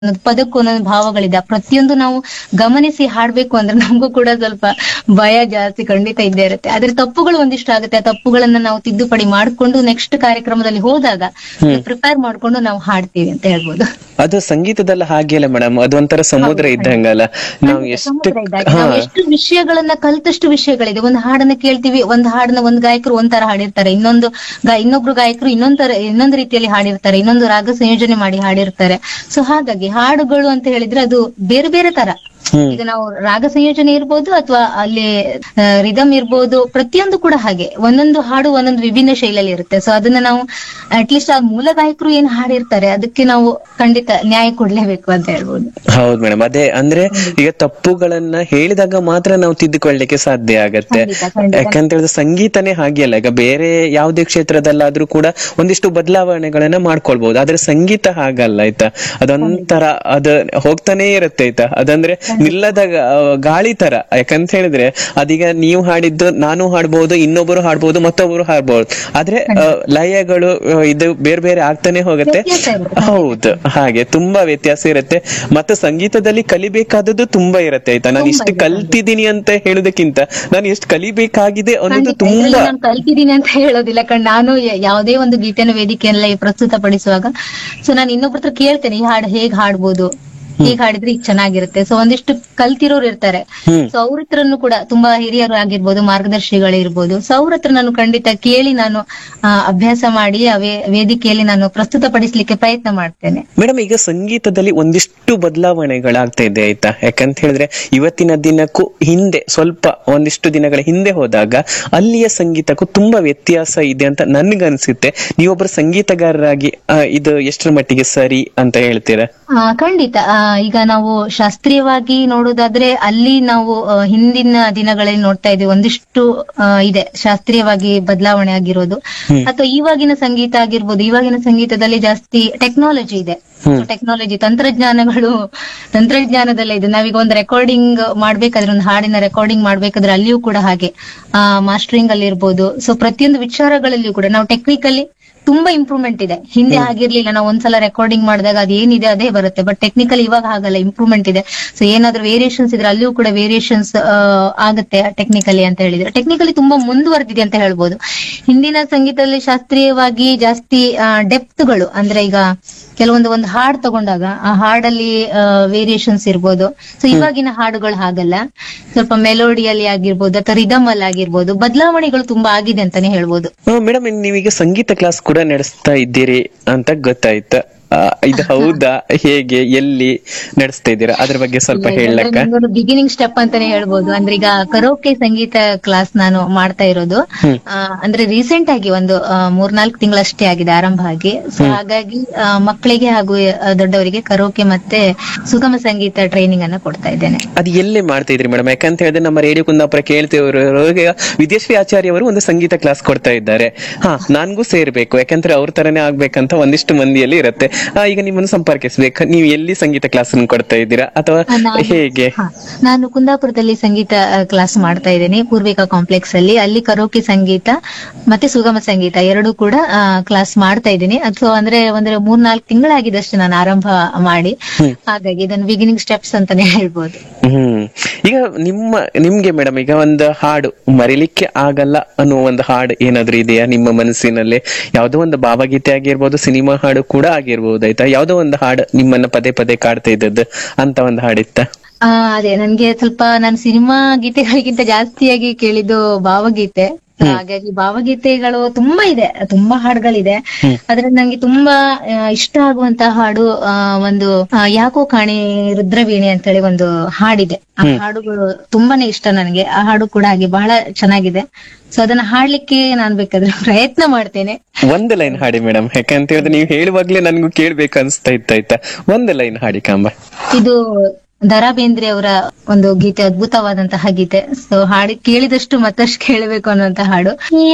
ಒಂದೊಂದು ಪದಕ್ಕೂ ಒಂದೊಂದು ಭಾವಗಳಿದೆ ಆ ಪ್ರತಿಯೊಂದು ನಾವು ಗಮನಿಸಿ ಹಾಡ್ಬೇಕು ಅಂದ್ರೆ ನಮಗೂ ಕೂಡ ಸ್ವಲ್ಪ ಭಯ ಜಾಸ್ತಿ ಖಂಡಿತ ಇದ್ದೇ ಇರುತ್ತೆ ಆದ್ರೆ ತಪ್ಪುಗಳು ಒಂದಿಷ್ಟು ಆಗುತ್ತೆ ಆ ತಪ್ಪುಗಳನ್ನ ನಾವು ತಿದ್ದುಪಡಿ ಮಾಡ್ಕೊಂಡು ನೆಕ್ಸ್ಟ್ ಕಾರ್ಯಕ್ರಮದಲ್ಲಿ ಹೋದಾಗ ಪ್ರಿಪೇರ್ ಮಾಡ್ಕೊಂಡು ನಾವು ಹಾಡ್ತೀವಿ ಅಂತ ಹೇಳ್ಬೋದು ಅದು ಸಂಗೀತದಲ್ಲ ಹಾಗೆ ಅಲ್ಲ ಮೇಡಮ್ ಅದೊಂಥರ ಸಮುದ್ರ ಇದ್ದಂಗಲ್ಲ ನಾವು ಎಷ್ಟು ಸಮುದ್ರ ಇದ್ದಾಗ ಹಾ ನಾವು ಎಷ್ಟು ವಿಷಯಗಳನ್ನ ಕಲ್ತಷ್ಟು ವಿಷಯಗಳಿದೆ ಒಂದು ಹಾಡನ್ನ ಕೇಳ್ತೀವಿ ಒಂದ್ ಹಾಡನ್ನ ಒಂದ್ ಗಾಯಕರು ಒಂಥರ ಹಾಡಿರ್ತಾರೆ ಇನ್ನೊಂದು ಗಾ- ಇನ್ನೊಬ್ರು ಗಾಯಕರು ಇನ್ನೊಂದ್ ತರ ಇನ್ನೊಂದ್ ರೀತಿಯಲ್ಲಿ ಹಾಡಿರ್ತಾರೆ ಇನ್ನೊಂದು ರಾಗ ಸಂಯೋಜನೆ ಮಾಡಿ ಹಾಡಿರ್ತಾರೆ ಸೊ ಹಾಗಾಗಿ ಹಾಡುಗಳು ಅಂತ ಹೇಳಿದ್ರೆ ಅದು ಬೇರೆ ಬೇರೆ ತರ ಹ್ಮ್ ಈಗ ನಾವು ರಾಗ ಸಂಯೋಜನೆ ಇರ್ಬೋದು ಅಥವಾ ಅಲ್ಲಿ ರಿದಮ್ ಇರ್ಬೋದು ಪ್ರತಿಯೊಂದು ಕೂಡ ಹಾಗೆ ಒಂದೊಂದು ಹಾಡು ಒಂದೊಂದು ವಿಭಿನ್ನ ಶೈಲಿಯಲ್ಲಿ ಇರುತ್ತೆ ಸೊ ಅದನ್ನ ನಾವು ಅಟ್ಲೀಸ್ಟ್ ಆ ಮೂಲ ಗಾಯಕರು ಏನ್ ಹಾಡಿರ್ತಾರೆ ಅದಕ್ಕೆ ನಾವು ಖಂಡಿತ ನ್ಯಾಯ ಕೊಡ್ಲೇಬೇಕು ಅಂತ ಹೇಳ್ಬೋದು ಹೌದು ಮೇಡಮ್ ಅದೇ ಅಂದ್ರೆ ಈಗ ತಪ್ಪುಗಳನ್ನ ಹೇಳಿದಾಗ ಮಾತ್ರ ನಾವು ತಿದ್ದುಕೊಳ್ಳಿಕ್ಕೆ ಸಾಧ್ಯ ಆಗತ್ತೆ ಖಂಡಿತ, ಖಂಡಿತ. ಯಾಕಂತ ಹೇಳಿದ್ರೆ ಸಂಗೀತನೇ ಹಾಗೆ ಅಲ್ಲ ಈಗ ಬೇರೆ ಯಾವುದೇ ಕ್ಷೇತ್ರದಲ್ಲಾದ್ರೂ ಕೂಡ ಒಂದಿಷ್ಟು ಬದಲಾವಣೆಗಳನ್ನ ಮಾಡ್ಕೊಳ್ಬಹುದು ಆದ್ರೆ ಸಂಗೀತ ಹಾಗಲ್ಲ ಆಯ್ತಾ ಅದೊಂಥರ ಅದ ಹೋಗ್ತಾನೆ ಇರುತ್ತೆ ಆಯ್ತಾ ಅದಂದ್ರೆ ನಿಲ್ಲದ ಗ- ಗಾಳಿ ತರ ಯಾಕಂತ ಹೇಳಿದ್ರೆ ಅದೀಗ ನೀವು ಹಾಡಿದ್ದು ನಾನು ಹಾಡ್ಬಹುದು ಇನ್ನೊಬ್ಬರು ಹಾಡ್ಬಹುದು ಮತ್ತೊಬ್ಬರು ಹಾಡ್ಬಹುದು ಆದ್ರೆ ಆ, ಲಯಗಳು ಆ, ಇದು ಬೇರೆ ಬೇರೆ ಆಗ್ತಾನೆ ಹೋಗುತ್ತೆ ವ್ಯತ್ಯಾಸ ಇರುತ್ತೆ. ಹೌದು ಹಾಗೆ ತುಂಬಾ ವ್ಯತ್ಯಾಸ ಇರುತ್ತೆ ಮತ್ತೆ ಸಂಗೀತದಲ್ಲಿ ಕಲಿಬೇಕಾದದ್ದು ತುಂಬಾ ಇರುತ್ತೆ ಆಯ್ತಾ ನಾನು ಇಷ್ಟು ಕಲ್ತಿದ್ದೀನಿ ಅಂತ ಹೇಳೋದಕ್ಕಿಂತ ನಾನು ಎಷ್ಟು ಕಲಿಬೇಕಾಗಿದೆ ಅನ್ನೋದು ಖಂಡಿತ. ಇದ್ರಲ್ಲಿ ತುಂಬಾ ನಾನು ಕಲ್ತಿದ್ದೀನಿ ಅಂತ ಹೇಳೋದಿಲ್ಲ ಕಣ್ ನಾನು ಯ- ಯಾವುದೇ ಒಂದು ಗೀತೆನ ವೇದಿಕೆಯಲ್ಲಿ ಪ್ರಸ್ತುತಪಡಿಸುವಾಗ ಸೊ ನಾನು ಇನ್ನೊಬ್ರ ಹತ್ರ ಕೇಳ್ತೇನೆ ಈ ಹಾಡು ಹೇಗ್ ಹಾಡ್ಬೋದು ಹೇಗ್ ಹಾಡಿದ್ರೆ ಈಗ ಚೆನ್ನಾಗಿರುತ್ತೆ ಸೊ ಒಂದಿಷ್ಟು ಕಲ್ತಿರೋರು ಇರ್ತಾರೆ ಹ್ಮ್ ಸೊ ಅವ್ರ ಹತ್ರನು ಕೂಡ ತುಂಬಾ ಹಿರಿಯರು ಆಗಿರ್ಬೋದು ಮಾರ್ಗದರ್ಶಿಗಳಿರ್ಬೋದು ಸೊ ಅವ್ರ ಹತ್ರ ನಾನು ಖಂಡಿತ ಕೇಳಿ ನಾನು ಆ, ಅಭ್ಯಾಸ ಮಾಡಿ ಆ ವೇ- ವೇದಿಕೆಯಲ್ಲಿ ನಾನು ಪ್ರಸ್ತುತಪಡಿಸ್ಲಿಕ್ಕೆ ಪ್ರಯತ್ನ ಮಾಡ್ತೇನೆ ಮೇಡಮ್ ಈಗ ಸಂಗೀತದಲ್ಲಿ ಒಂದಿಷ್ಟು ಬದಲಾವಣೆಗಳಾಗ್ತಾ ಇದೆ ಆಯ್ತಾ ಯಾಕಂತ ಹೇಳಿದ್ರೆ ಇವತ್ತಿನ ದಿನಕ್ಕೂ ಹಿಂದೆ ಸ್ವಲ್ಪ ಒಂದಿಷ್ಟು ದಿನಗಳ ಹಿಂದೆ ಹೋದಾಗ ಅಲ್ಲಿಯ ಸಂಗೀತಕ್ಕೂ ತುಂಬಾ ವ್ಯತ್ಯಾಸ ಇದೆ ಅಂತ ನನ್ಗನ್ಸುತ್ತೆ ನೀವೊಬ್ಬರು ಸಂಗೀತಗಾರರಾಗಿ ಆ, ಇದು ಎಷ್ಟರ ಮಟ್ಟಿಗೆ ಸರಿ ಅಂತ ಹೇಳ್ತೀರಾ ಆ, ಖಂಡಿತ ಆ, ಈಗ ನಾವು ಶಾಸ್ತ್ರೀಯವಾಗಿ ನೋಡೋದಾದ್ರೆ ಅಲ್ಲಿ ನಾವು ಆ, ಹಿಂದಿನ ದಿನಗಳಲ್ಲಿ ನೋಡ್ತಾ ಇದ್ದೀವಿ ಒಂದಿಷ್ಟು ಆ, ಇದೆ ಶಾಸ್ತ್ರೀಯವಾಗಿ ಬದಲಾವಣೆ ಆಗಿರೋದು ಅಥವಾ ಇವಾಗಿನ ಸಂಗೀತ ಆಗಿರ್ಬೋದು ಇವಾಗಿನ ಸಂಗೀತದಲ್ಲಿ ಜಾಸ್ತಿ ಟೆಕ್ನಾಲಜಿ ಇದೆ ಹ್ಮ್. ಟೆಕ್ನಾಲಜಿ ತಂತ್ರಜ್ಞಾನಗಳು ತಂತ್ರಜ್ಞಾನದಲ್ಲೇ ಇದೆ ನಾವೀಗ ಒಂದು ರೆಕಾರ್ಡಿಂಗ್ ಮಾಡ್ಬೇಕಾದ್ರೆ ಒಂದು ಹಾಡಿನ ರೆಕಾರ್ಡಿಂಗ್ ಮಾಡ್ಬೇಕಾದ್ರೆ ಅಲ್ಲಿಯೂ ಕೂಡ ಹಾಗೆ ಆ ಮಾಸ್ಟರಿಂಗ್ ಅಲ್ಲಿ ಇರ್ಬೋದು ಸೊ ಪ್ರತಿಯೊಂದು ವಿಚಾರಗಳಲ್ಲಿಯೂ ಕೂಡ ನಾವು ಟೆಕ್ನಿಕಲಿ ತುಂಬಾ ಇಂಪ್ರೂವ್ಮೆಂಟ್ ಇದೆ ಹಿಂದೆ ಆಗಿರ್ಲಿಲ್ಲ ನಾವು ಒಂದ್ಸಲ ರೆಕಾರ್ಡಿಂಗ್ ಮಾಡಿದಾಗ ಅದು ಏನಿದೆ ಅದೇ ಬರುತ್ತೆ ಬಟ್ ಟೆಕ್ನಿಕಲ್ ಇವಾಗ ಹಾಗಲ್ಲ ಇಂಪ್ರೂವ್ಮೆಂಟ್ ಇದೆ ಸೊ ಏನಾದ್ರೂ ವೇರಿಯೇಷನ್ಸ್ ಇದ್ರೆ ಅಲ್ಲಿಯೂ ಕೂಡ ವೇರಿಯೇಷನ್ಸ್ ಆಗುತ್ತೆ ಟೆಕ್ನಿಕಲಿ ಅಂತ ಹೇಳಿದ್ರೆ ಟೆಕ್ನಿಕಲಿ ತುಂಬಾ ಮುಂದುವರೆದಿದೆ ಅಂತ ಹೇಳ್ಬೋದು ಹಿಂದಿನ ಸಂಗೀತದಲ್ಲಿ ಶಾಸ್ತ್ರೀಯವಾಗಿ ಜಾಸ್ತಿ ಡೆಪ್ತ್ಗಳು ಅಂದ್ರೆ ಈಗ ಕೆಲವೊಂದು ಒಂದು ಹಾಡ್ ತಗೊಂಡಾಗ ಆ ಹಾಡಲ್ಲಿ ವೇರಿಯೇಷನ್ಸ್ ಇರ್ಬೋದು ಸೊ ಇವಾಗಿನ ಹಾಡುಗಳು ಹಾಗಲ್ಲ ಸ್ವಲ್ಪ ಮೆಲೋಡಿಯಲ್ಲಿ ಆಗಿರ್ಬೋದು ಅಥವಾ ರಿದಮ್ ಅಲ್ಲಿ ಆಗಿರ್ಬೋದು ಬದಲಾವಣೆಗಳು ತುಂಬಾ ಆಗಿದೆ ಅಂತಾನೆ ಹೇಳ್ಬೋದು ಮೇಡಮ್ ನೀವೀಗ ಸಂಗೀತ ಕ್ಲಾಸ್ ಕೂಡ ನಡೆಸ್ತಾ ಇದ್ದೀರಿ ಅಂತ ಗೊತ್ತಾಯ್ತು ಆ, ಇದು ಹೌದಾ ಹೇಗೆ ಎಲ್ಲಿ ನಡೆಸ್ತಾ ಇದ್ದೀರಾ ಅದ್ರ ಬಗ್ಗೆ ಸ್ವಲ್ಪ ಹೇಳಕ್ಕ ಬಿಗಿನಿಂಗ್ ಸ್ಟೆಪ್ ಅಂತಾನೆ ಹೇಳ್ಬೋದು ಅಂದ್ರೆ ಈಗ ಕರೋಕೆ ಸಂಗೀತ ಕ್ಲಾಸ್ ನಾನು ಮಾಡ್ತಾ ಇರೋದು ಹ್ಮ್. ಆ, ಅಂದ್ರೆ ರೀಸೆಂಟ್ ಆಗಿ ಒಂದು ಆ, ಮೂರ್ನಾಲ್ಕು ತಿಂಗಳಷ್ಟೇ ಆಗಿದೆ ಆರಂಭ ಆಗಿ ಸೊ ಹಾಗಾಗಿ ಆ, ಮಕ್ಕಳಿಗೆ ಹಾಗೂ ಆ, ದೊಡ್ಡವರಿಗೆ ಕರೋಕೆ ಮತ್ತೆ ಸುಗಮ ಸಂಗೀತ ಟ್ರೈನಿಂಗ್ ಅನ್ನ ಕೊಡ್ತಾ ಇದ್ದೇನೆ ಅದು ಎಲ್ಲೇ ಮಾಡ್ತಾ ಇದ್ರಿ ಮೇಡಮ್ ಯಾಕಂತ ಹೇಳಿದ್ರೆ ನಮ್ಮ ರೇಡಿಯೋ ಕುಂದಾಪುರ ಕೇಳ್ತಿವರು ವಿದ್ಯಾಶ್ರೀ ಆಚಾರ್ಯ ಅವರು ಒಂದು ಸಂಗೀತ ಕ್ಲಾಸ್ ಕೊಡ್ತಾ ಇದ್ದಾರೆ ಹಾ ನನ್ಗೂ ಸೇರ್ಬೇಕು ಯಾಕಂದ್ರೆ ಅವ್ರ ತರನೇ ಆಗ್ಬೇಕಂತ ಒಂದಿಷ್ಟು ಮಂದಿಯಲ್ಲಿ ಇರುತ್ತೆ ಆ, ಈಗ ನಿಮ್ಮನ್ನು ಸಂಪರ್ಕಿಸ್ಬೇಕು ನೀವು ಎಲ್ಲಿ ಸಂಗೀತ ಕ್ಲಾಸ್ ಕೊಡ್ತಾ ಇದ್ದೀರಾ ಅಥವಾ ಆ, ನಾನು- ಹೇಗೆ ಹಾ, ನಾನು ಕುಂದಾಪುರದಲ್ಲಿ ಸಂಗೀತ ಕ್ಲಾಸ್ ಮಾಡ್ತಾ ಇದ್ದೇನೆ ಪೂರ್ವಿಕಾ ಕಾಂಪ್ಲೆಕ್ಸ್ ಅಲ್ಲಿ ಅಲ್ಲಿ ಕರೋಕೆ ಸಂಗೀತ ಮತ್ತೆ ಸುಗಮ ಸಂಗೀತ ಎರಡು ಕೂಡ ಕ್ಲಾಸ್ ಮಾಡ್ತಾ ಇದ್ದೀನಿ ಅಥವಾ ಅಂದ್ರೆ ಅಂದ್ರೆ ಮೂರ್ನಾಲ್ಕು ತಿಂಗಳಾಗಿದಷ್ಟು ನಾನು ಆರಂಭ ಮಾಡಿ ಹಾಗಾಗಿ ಇದನ್ನು ಬಿಗಿನಿಂಗ್ ಸ್ಟೆಪ್ಸ್ ಅಂತಾನೆ ಹೇಳ್ಬೋದು ಹ್ಮ್ ಈಗ ನಿಮ್ಮ ನಿಮ್ಗೆ ಮೇಡಮ್ ಈಗ ಒಂದು ಹಾಡು ಮರಿಲಿಕ್ಕೆ ಆಗಲ್ಲ ಅನ್ನೋ ಒಂದು ಹಾಡು ಏನಾದ್ರೂ ಇದೆಯಾ ನಿಮ್ಮ ಮನಸ್ಸಿನಲ್ಲಿ ಯಾವುದೋ ಒಂದು ಭಾವಗೀತೆ ಆಗಿರ್ಬೋದು ಸಿನಿಮಾ ಹಾಡು ಕೂಡ ಆಗಿರ್ಬೋದು ಆಯ್ತಾ ಯಾವುದೋ ಒಂದು ಹಾಡು ನಿಮ್ಮನ್ನ ಪದೇ ಪದೇ ಕಾಡ್ತಾ ಇದ್ದದ್ದು ಅಂತ ಒಂದು ಹಾಡಿತ್ತ ಆ, ಅದೇ ನನ್ಗೆ ಸ್ವಲ್ಪ ನಾನು ಸಿನಿಮಾ ಗೀತೆಗಳಿಗಿಂತ ಜಾಸ್ತಿಯಾಗಿ ಕೇಳಿದ್ದು ಭಾವಗೀತೆ ಹಾಗಾಗಿ ಭಾವಗೀತೆಗಳು ತುಂಬಾ ಇದೆ ತುಂಬಾ ಹಾಡುಗಳಿದೆ ಆದ್ರೆ ನಂಗೆ ತುಂಬಾ ಆ, ಇಷ್ಟ ಆಗುವಂತ ಹಾಡು ಆ, ಒಂದು ಆ, ಯಾಕೋ ಕಾಣೆ ರುದ್ರವೀಣೆ ಅಂತೇಳಿ ಒಂದು ಹಾಡಿದೆ ಆ ಹಾಡುಗಳು ತುಂಬಾನೇ ಇಷ್ಟ ನನಗೆ ಆ ಹಾಡು ಕೂಡ ಹಾಗೆ ಬಹಳ ಚೆನ್ನಾಗಿದೆ ಸೊ ಅದನ್ನ ಹಾಡ್ಲಿಕ್ಕೆ ನಾನ್ ಬೇಕಾದ್ರೆ ಪ್ರಯತ್ನ ಮಾಡ್ತೇನೆ ಒಂದು ಲೈನ್ ಹಾಡಿ ಮೇಡಮ್ ಯಾಕಂತ ಹೇಳಿದ್ರೆ ನೀವು ಹೇಳುವಾಗ್ಲೇ ನನ್ಗೂ ಕೇಳ್ಬೇಕು ಅನ್ಸ್ತಾ ಇತ್ತು ಆಯ್ತಾ ಒಂದು ಲೈನ್ ಹಾಡಿ ಕಾಂಬ ಇದು ದರಾ ಬೇಂದ್ರೆ ಅವರ ಒಂದು ಗೀತೆ ಅದ್ಭುತವಾದಂತಹ ಗೀತೆ ಸೊ ಹಾಡಿ ಕೇಳಿದಷ್ಟು ಮತ್ತಷ್ಟು ಕೇಳಬೇಕು ಅನ್ನುವಂತ ಹಾಡು